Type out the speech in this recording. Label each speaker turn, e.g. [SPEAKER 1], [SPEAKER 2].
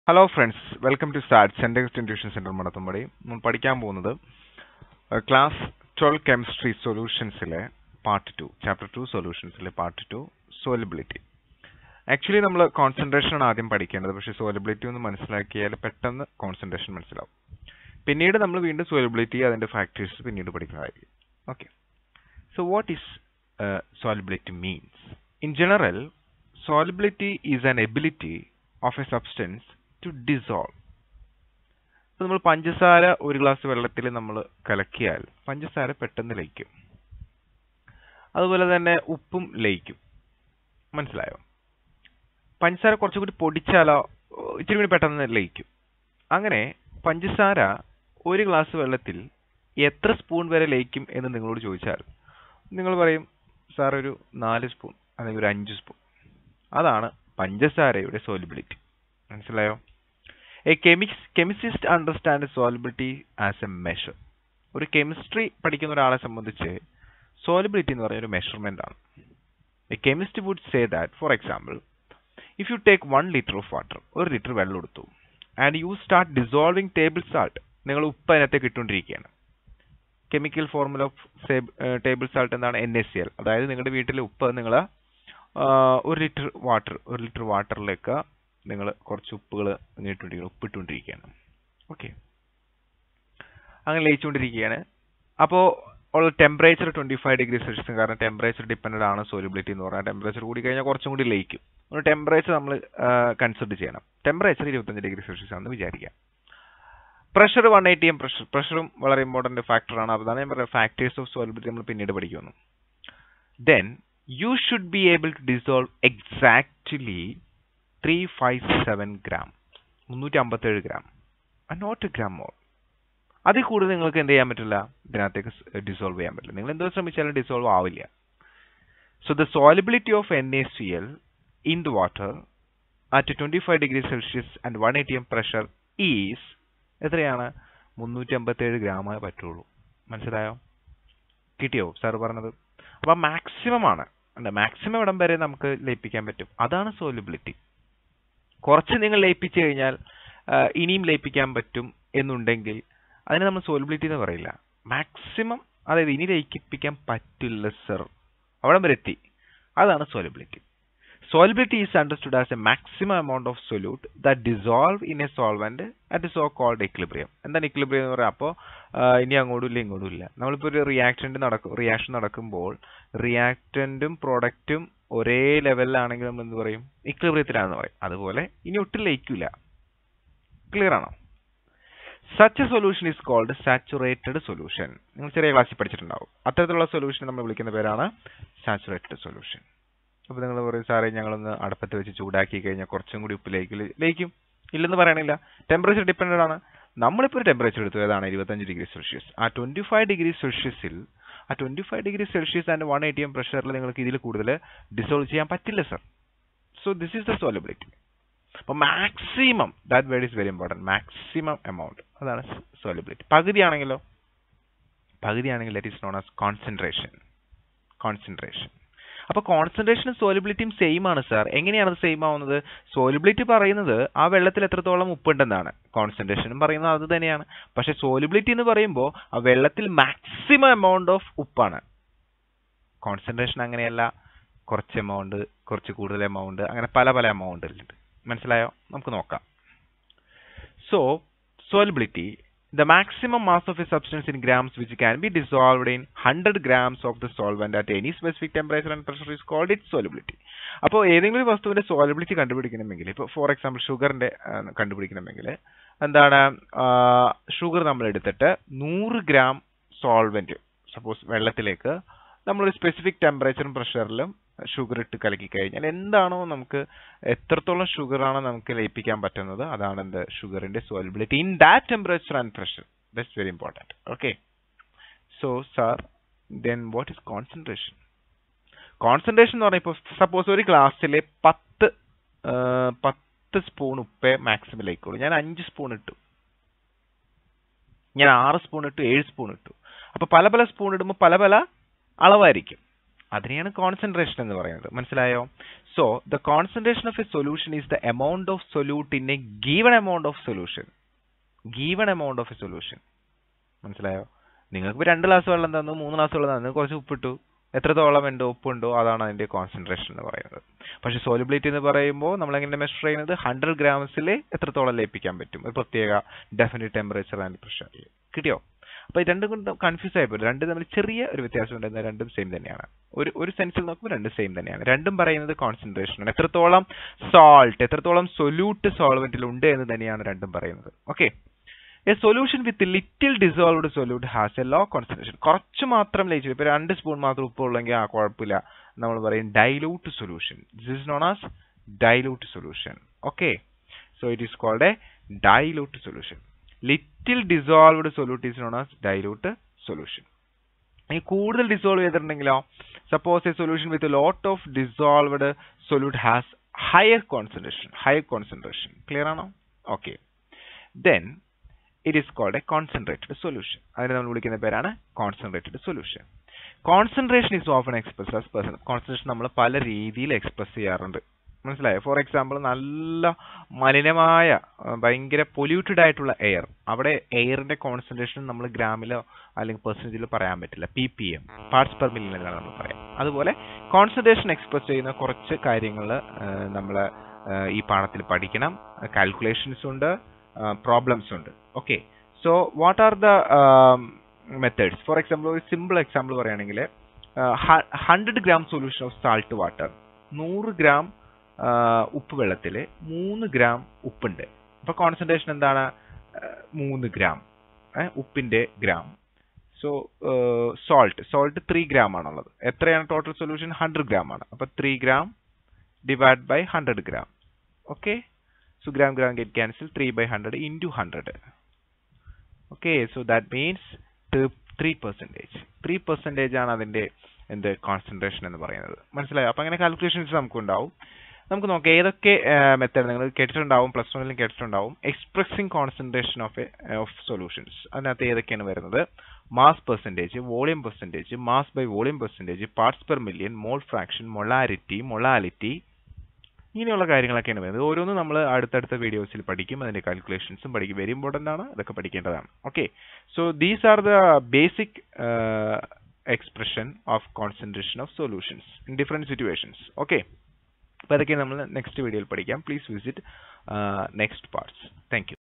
[SPEAKER 1] Hello friends welcome to start sentence tuition centre Madathumpady നമ്മൾ പഠിക്കാൻ പോകുന്നത് ക്ലാസ് ട്വൽവ് കെമിസ്ട്രി സൊല്യൂഷൻസിലെ പാർട്ട് ടു ചാപ്റ്റർ ടു സൊല്യൂഷൻസിലെ പാർട്ട് ടു സോലിബിലിറ്റി ആക്ച്വലി നമ്മൾ concentration ആണ് ആദ്യം പഠിക്കേണ്ടത് പക്ഷേ സോലിബിലിറ്റി ഒന്ന് മനസ്സിലാക്കിയാൽ പെട്ടെന്ന് കോൺസെൻട്രേഷൻ മനസ്സിലാവും പിന്നീട് നമ്മൾ വീണ്ടും സോലിബിലിറ്റി അതിന്റെ ഫാക്ടേഴ്സ് പിന്നീട് പഠിക്കുന്നതായിരിക്കും okay so what is solubility means in general solubility is an ability of a substance to dissolve ഇപ്പൊ നമ്മൾ പഞ്ചസാര ഒരു ഗ്ലാസ് വെള്ളത്തിൽ നമ്മൾ കലക്കിയാൽ പഞ്ചസാര പെട്ടെന്ന് ലയിക്കും അതുപോലെ തന്നെ ഉപ്പും ലയിക്കും മനസ്സിലായോ പഞ്ചസാര കുറച്ചുകൂടി പൊടിച്ചാലോ ഇച്ചിരി കൂടി പെട്ടെന്ന് ലയിക്കും അങ്ങനെ പഞ്ചസാര ഒരു ഗ്ലാസ് വെള്ളത്തിൽ എത്ര സ്പൂൺ വരെ ലയിക്കും എന്ന് നിങ്ങളോട് ചോദിച്ചാൽ നിങ്ങൾ പറയും സാർ ഒരു നാല് സ്പൂൺ അല്ലെങ്കിൽ ഒരു അഞ്ച് സ്പൂൺ അതാണ് പഞ്ചസാരയുടെ സോലിബിലിറ്റി മനസ്സിലായോ a chemics chemist understand solubility as a measure ഒരു കെമിസ്ട്രി പഠിക്കുന്ന ഒരാളെ സംബന്ധിച്ച് സോലിബിലിറ്റി എന്ന് പറയുന്ന ഒരു മെഷർമെന്റ് ആണ് a chemist would say that for example if you take one litre of water ഒരു ലിറ്റർ വെള്ളം എടുത്തു and you start dissolving table salt നിങ്ങൾ ഉപ്പ് അതിനകത്തേക്ക് ഇട്ടുകൊണ്ടിരിക്കുകയാണ് chemical formula of table salt എന്താണ് എൻ എസ് സി എൽ അതായത് നിങ്ങളുടെ വീട്ടിലെ ഉപ്പ് നിങ്ങൾ ഒരു ലിറ്റർ വാട്ടർ ഒരു ലിറ്റർ വാട്ടറിലേക്ക് നിങ്ങൾ കുറച്ച് ഉപ്പുകൾ ഇട്ടുകൊണ്ടിരിക്കുകയാണ് ഉപ്പിട്ടുകൊണ്ടിരിക്കുകയാണ് ഓക്കെ അങ്ങനെ ലയിച്ചുകൊണ്ടിരിക്കുകയാണ് അപ്പോൾ ഉള്ള temperature twenty five degree Celsius കാരണം ടെമ്പറേച്ചർ ഡിപ്പെൻഡ് ആണ് സോലിബിലിറ്റി എന്ന് പറഞ്ഞാൽ ടെമ്പറേച്ചർ കൂടി കഴിഞ്ഞാൽ കുറച്ചും കൂടി ലയിക്കും ഒരു ടെമ്പറേച്ചർ നമ്മൾ കൺസിഡർ ചെയ്യണം ടെമ്പറേച്ചർ ഇരുപത്തഞ്ച് ഡിഗ്രി സെൽഷ്യസ് ആണെന്ന് വിചാരിക്കാം pressure one A T M pressure പ്രഷറും വളരെ ഇമ്പോർട്ടന്റ് ഫാക്ടറാണ് അതാണ് ഞാൻ പറയുന്നത് ഫാക്ടേഴ്സ് ഓഫ് സോലിബിലിറ്റി നമ്മൾ പിന്നീട് പഠിക്കുന്നു then you should be able to dissolve exactly three five seven gram മുന്നൂറ്റി അമ്പത്തേഴ് ഗ്രാം നോട്ട് ഗ്രാം മോർ അതിൽ കൂടുതൽ നിങ്ങൾക്ക് എന്ത് ചെയ്യാൻ പറ്റില്ല ഇതിനകത്തേക്ക് ഡിസോൾവ് ചെയ്യാൻ പറ്റില്ല നിങ്ങൾ എന്തോ ശ്രമിച്ചാലും ഡിസോൾവ് ആവില്ല so the solubility of N A C L in the water at twenty five degree Celsius and one A T M pressure is എത്രയാണ് മുന്നൂറ്റി അമ്പത്തേഴ് ഗ്രാമേ പറ്റുള്ളൂ മനസ്സിലായോ കിട്ടിയോ സാർ പറഞ്ഞത് അപ്പൊ മാക്സിമം ആണ് മാക്സിമം ഇടം വരെ നമുക്ക് ലയിപ്പിക്കാൻ പറ്റും അതാണ് സോലിബിലിറ്റി കുറച്ച് നിങ്ങൾ ലയിപ്പിച്ചു കഴിഞ്ഞാൽ ഇനിയും ലയിപ്പിക്കാൻ പറ്റും എന്നുണ്ടെങ്കിൽ അതിനെ നമ്മൾ സോലിബിലിറ്റി എന്ന് പറയില്ല മാക്സിമം അതായത് ഇനി ലയിപ്പിക്കാൻ പറ്റില്ല സർ അവിടം വരെ എത്തി അതാണ് solubility solubility is understood as a maximum amount of solute that dissolve in a solvent at a so called equilibrium എന്താണ് equilibrium എന്ന് പറയാം അപ്പോൾ ഇനി അങ്ങോട്ടും ഇല്ല ഇങ്ങോട്ടും ഇല്ല നമ്മളിപ്പോൾ ഒരു റിയാക്ടന്റ് നടക്കും റിയാക്ഷൻ നടക്കുമ്പോൾ റിയാക്ടന്റും പ്രൊഡക്റ്റും ഒരേ ലെവലിലാണെങ്കിൽ നമ്മൾ എന്ത് പറയും ഇക്ലിബ്രിയത്തിലാണെന്ന് പറയും അതുപോലെ ഇനി ഒട്ടും ലയിക്കില്ല ക്ലിയർ ആണോ such a solution is called saturated solution നിങ്ങൾ ചെറിയ ക്ലാസ്സിൽ പഠിച്ചിട്ടുണ്ടാവും അത്തരത്തിലുള്ള സൊല്യൂഷൻ നമ്മൾ വിളിക്കുന്ന പേരാണ് സാച്ചുറേറ്റഡ് സൊല്യൂഷൻ അപ്പൊ നിങ്ങൾ പറയും സാറേ ഞങ്ങളൊന്ന് അടുപ്പത്ത് വെച്ച് ചൂടാക്കി കഴിഞ്ഞാൽ കുറച്ചും കൂടി ഉപ്പ് ലയിക്കും ലയിക്കും ഇല്ലെന്ന് പറയണില്ല ടെമ്പറേച്ചർ ഡിപ്പെൻഡഡ് ആണ് നമ്മളിപ്പോൾ ഒരു ടെമ്പറേച്ചർ എടുത്തു ഏതാണ് ഇരുപത്തഞ്ച് ഡിഗ്രി സെൽഷ്യസ് ആ ട്വന്റി ഫൈവ് ഡിഗ്രി സെൽഷ്യസിൽ ആ twenty five degree Celsius and one A T എം പ്രഷറിൽ നിങ്ങൾക്ക് ഇതിൽ കൂടുതൽ ഡിസോൾവ് ചെയ്യാൻ പറ്റില്ല sir so this is the solubility അപ്പൊ maximum that word is very important maximum amount അതാണ് സോലബിലിറ്റി പകുതിയാണെങ്കിലോ പകുതിയാണെങ്കിൽ that is known as concentration concentration അപ്പൊ കോൺസെൻട്രേഷനും സോലിബിലിറ്റിയും സെയിം ആണ് സാർ എങ്ങനെയാണ് അത് സെയിം ആവുന്നത് സോലിബിലിറ്റി പറയുന്നത് ആ വെള്ളത്തിൽ എത്രത്തോളം ഉപ്പുണ്ടെന്നാണ് കോൺസെൻട്രേഷനും പറയുന്നത് അത് തന്നെയാണ് പക്ഷെ സോലിബിലിറ്റി എന്ന് പറയുമ്പോൾ ആ വെള്ളത്തിൽ മാക്സിമം എമൗണ്ട് ഓഫ് ഉപ്പാണ് കോൺസെൻട്രേഷൻ അങ്ങനെയല്ല കുറച്ച് എമൗണ്ട് കുറച്ച് കൂടുതൽ എമൗണ്ട് അങ്ങനെ പല പല എമൗണ്ട് ഉണ്ട് മനസ്സിലായോ നമുക്ക് നോക്കാം so solubility the maximum mass of a substance in grams which can be dissolved in 100 grams of the solvent at any specific temperature and pressure is called its solubility അപ്പോൾ ഏതെങ്കിലും വസ്തുവിന്റെ സോലബിലിറ്റി കണ്ടുപിടിക്കണമെങ്കിൽ ഇപ്പോൾ for example ഷുഗറിന്റെ കണ്ടുപിടിക്കണമെങ്കിൽ എന്താണ് sugar നമ്മൾ എടുത്തിട്ട് നൂറ് gram solvent suppose വെള്ളത്തിലേക്ക് നമ്മളൊരു സ്പെസിഫിക് ടെമ്പറേച്ചറും പ്രഷറിലും ഷുഗർ ഇട്ട് കലക്കി കഴിഞ്ഞാൽ എന്താണോ നമുക്ക് എത്രത്തോളം ഷുഗർ ആണ് നമുക്ക് ലയിപ്പിക്കാൻ പറ്റുന്നത് അതാണ് എന്ത് ഷുഗറിന്റെ solubility in that temperature and pressure that's very important okay so sir then what is concentration concentration എന്ന് പറഞ്ഞാൽ ഇപ്പോൾ സപ്പോസ് ഒരു ഗ്ലാസ്സിൽ പത്ത് പത്ത് സ്പൂൺ ഉപ്പേ മാക്സിമം ലയിക്കുള്ളൂ ഞാൻ അഞ്ച് സ്പൂൺ ഇട്ടു ഞാൻ ആറ് സ്പൂൺ ഇട്ടു ഏഴ് സ്പൂൺ ഇട്ടു അപ്പൊ പല പല സ്പൂൺ ഇടുമ്പോൾ പല പല അളവായിരിക്കും അതിനെയാണ് കോൺസെൻട്രേഷൻ എന്ന് പറയുന്നത് മനസ്സിലായോ so the concentration of a solution is the amount of solute in a given amount of solution given amount of a solution മനസ്സിലായോ നിങ്ങൾക്ക് ഇപ്പോൾ രണ്ട് ഗ്ലാസ് വെള്ളം തന്നു മൂന്ന് ഗ്ലാസ് വെള്ളം തന്നു കുറച്ച് ഉപ്പിട്ടു എത്രത്തോളം ഉണ്ട് ഉപ്പുണ്ടോ അതാണ് അതിന്റെ കോൺസെൻട്രേഷൻ എന്ന് പറയുന്നത് പക്ഷെ സോലിബിലിറ്റി എന്ന് പറയുമ്പോൾ നമ്മൾ എങ്ങനെ മെഷർ ചെയ്യുന്നത് ഹൺഡ്രഡ് ഗ്രാംസിൽ എത്രത്തോളം ലയിപ്പിക്കാൻ പറ്റും ഒരു പ്രത്യേക ഡെഫിനിറ്റ് ടെമ്പറേച്ചർ ആൻഡ് പ്രഷർ കിട്ടിയോ അപ്പൊ ഈ രണ്ടും കൊണ്ട് കൺഫ്യൂസ് ആയിപ്പോയി രണ്ടും തമ്മിൽ ചെറിയ ഒരു വ്യത്യാസം ഉണ്ട് എന്നാൽ രണ്ടും സെയിം തന്നെയാണ് ഒരു ഒരു സെൻസിൽ നോക്കുമ്പോൾ രണ്ടും സെയിം തന്നെയാണ് രണ്ടും പറയുന്നത് കോൺസെൻട്രേഷൻ ആണ് എത്രത്തോളം സോൾട്ട് എത്രത്തോളം സൊല്യൂട്ട് സോൾവെന്റിൽ ഉണ്ട് എന്ന് തന്നെയാണ് രണ്ടും പറയുന്നത് okay a solution with little dissolved solute has a low concentration കുറച്ച് മാത്രം ലയിച്ചു ഇപ്പൊ രണ്ട് സ്പൂൺ മാത്രം ഉപ്പ് ഉള്ളെങ്കിൽ ആ കുഴപ്പമില്ല നമ്മൾ പറയും dilute solution this is known as dilute solution okay so it is called a dilute solution little dissolved solute is known as dilute solution ഈ കൂടുതൽ ഡിസോൾവ് ചെയ്തിട്ടുണ്ടെങ്കിലോ suppose a solution with lot of dissolved solute has higher concentration higher concentration clear ആണോ okay then it is called a concentrated solution അതിനെ നമ്മൾ വിളിക്കുന്ന പേരാണ് concentrated solution concentration is often express as percent concentration നമ്മൾ പല രീതിയിൽ express ചെയ്യാറുണ്ട് മനസ്സിലായോ ഫോർ എക്സാമ്പിൾ നല്ല മലിനമായ ഭയങ്കര പൊല്യൂട്ടഡ് ആയിട്ടുള്ള എയർ അവിടെ എയറിന്റെ കോൺസെൻട്രേഷൻ നമ്മൾ ഗ്രാമിലോ അല്ലെങ്കിൽ പെർസെന്റേജിലോ പറയാൻ പറ്റില്ല P P M parts per മില്യണിലാണ് നമ്മൾ പറയാം അതുപോലെ കോൺസെൻട്രേഷൻ എക്സ്പ്രസ് ചെയ്യുന്ന കുറച്ച് കാര്യങ്ങൾ നമ്മൾ ഈ പാഠത്തിൽ പഠിക്കണം കാൽക്കുലേഷൻസ് ഉണ്ട് പ്രോബ്ലംസ് ഉണ്ട് okay so what are the methods for example ഒരു സിമ്പിൾ എക്സാമ്പിൾ പറയുകയാണെങ്കിൽ hundred gram solution of salt water നൂറ് ഗ്രാം ഉപ്പ് വെള്ളത്തിൽ മൂന്ന് ഗ്രാം ഉപ്പുണ്ട് അപ്പൊ കോൺസെൻട്രേഷൻ എന്താണ് മൂന്ന് ഗ്രാം ഉപ്പിന്റെ gram so salt salt three gram ആണുള്ളത് എത്രയാണ് ടോട്ടൽ സൊല്യൂഷൻ ഹൺഡ്രഡ് ഗ്രാം ആണ് അപ്പൊ three gram divide by hundred gram okay So gram gram get cancelled 3 by 100 into 100. Okay, so that means 3 percentage. 3 percentage ആണ് അതിന്റെ എന്ത് concentration എന്ന് പറയുന്നത് മനസ്സിലായോ അപ്പൊ അങ്ങനെ കാൽക്കുലേഷൻസ് നമുക്ക് ഉണ്ടാവും നമുക്ക് നോക്കാം ഏതൊക്കെ മെത്തേഡ് നിങ്ങൾ കേട്ടിട്ടുണ്ടാവും പ്ലസ് വണ്ണിലും കേട്ടിട്ടുണ്ടാവും expressing concentration of of solutions അതിനകത്ത് ഏതൊക്കെയാണ് വരുന്നത് mass percentage volume percentage mass by volume percentage parts per million mole fraction molarity molality ഇങ്ങനെയുള്ള കാര്യങ്ങളൊക്കെയാണ് വരുന്നത് ഓരോന്നും നമ്മൾ അടുത്തടുത്ത വീഡിയോസിൽ പഠിക്കും അതിന്റെ കാൽക്കുലേഷൻസും പഠിക്കും വെരി ഇമ്പോർട്ടന്റ് ആണ് ഇതൊക്കെ പഠിക്കേണ്ടതാണ് okay so these are the basic expression of concentration of solutions in different situations okay അപ്പോൾ അതൊക്കെ നമ്മൾ നെക്സ്റ്റ് വീഡിയോയിൽ പഠിക്കാം please visit next parts thank